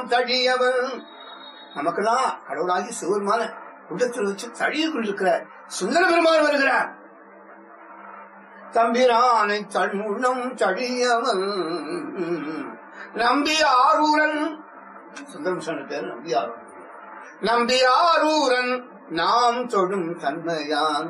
தழியவன் நமக்கெல்லாம் கடவுளாகி சிவருமான உள்ளத்தில் வச்சு தழிய கொண்டிருக்கிற சுந்தர பெருமான் வருகிறார் தம்பிரானை தன் உள்ளம் தழியவன் நம்பி ஆரூரன் சுந்தரம் சொன்ன பேர் நம்பி ஆரூரன் நம்பி ஆரூரன் நாம் தொடும் தன்மையான்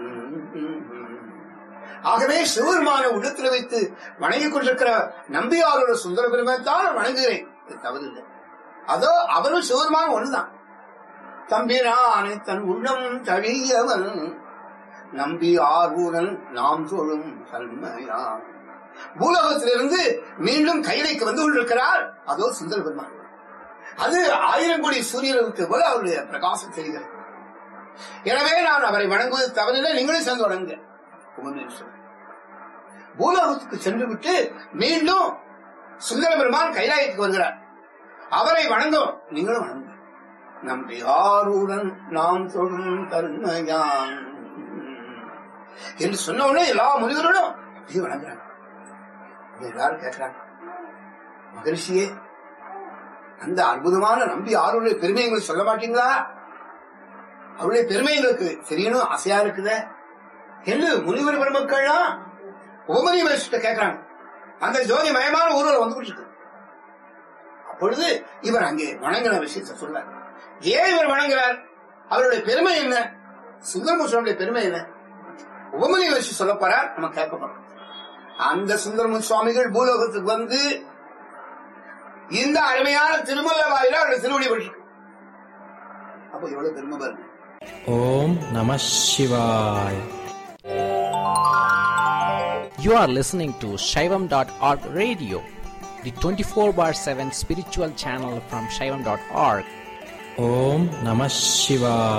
ஆகவே சிவருமான உள்ளத்தில் வைத்து வணங்கிக் கொண்டிருக்கிற நம்பியாரோட சுந்தர பெருமான் தான் நான் வணங்குகிறேன் இது தவறில்லை அதோ அவரும் சிவருமான ஒண்ணுதான் தம்பிரானை தன் உள்ளம் தழியவன் நம்பி ஆரூரன் நாம் தொழும் தன்மையான் பூலோகத்திலிருந்து மீண்டும் கைலைக்கு வந்து கொண்டிருக்கிறார் அதோ சுந்தர பெருமான் அது ஆயிரம் கோடி சூரியனுக்கு போல அவருடைய பிரகாசம் செய்கிறது எனவே நான் அவரை வணங்குவது தவறில்லை நீங்களும் சேர்ந்து வணங்க உபநேஸ்வரர் பூலோகத்துக்கு சென்று விட்டு மீண்டும் சுந்தர பெருமான் கைலாயத்துக்கு வருகிறார் அவரை வணங்கும் நீங்களும் வணங்க நம்பி ஆரூரன் நாம் தொழும் தருமையான் என்று சொன்ன உடனே எல்லா முனிவர்களும் அப்படியே வணங்குறாங்க இப்ப எல்லாரும் கேட்கிறாங்க மகரிஷியே அந்த அற்புதமான நம்பி ஆறுடைய பெருமை எங்களுக்கு சொல்ல மாட்டீங்களா அவருடைய பெருமை எங்களுக்கு தெரியணும் ஆசையா இருக்குதே என்று முனிவர் பெருமக்கள்லாம் உபமதி மகிழ்ச்சிட்ட கேட்கிறாங்க அந்த ஜோதி மயமான ஊரில் வந்து இருக்கு அப்பொழுது இவர் அங்கே வணங்கின விஷயத்தை சொல்றார் ஏன் இவர் வணங்குறார் அவருடைய பெருமை என்ன சுந்தரமுஸ்வனுடைய பெருமை என்ன உபமதி மகிழ்ச்சி சொல்ல போறார் நம்ம கேட்க போறோம் அந்த சுந்தரமு சுவாமிகள் பூலோகத்துக்கு வந்து இந்த அருமையான திருமல்ல வாயில அவருடைய திருவடி பற்றி அப்போ எவ்வளவு பெருமை பாருங்க Om Namah Shivaya. You are listening to Shaivam.org radio, the 24 bar 7 spiritual channel from Shaivam.org. Om Namah Shivaya.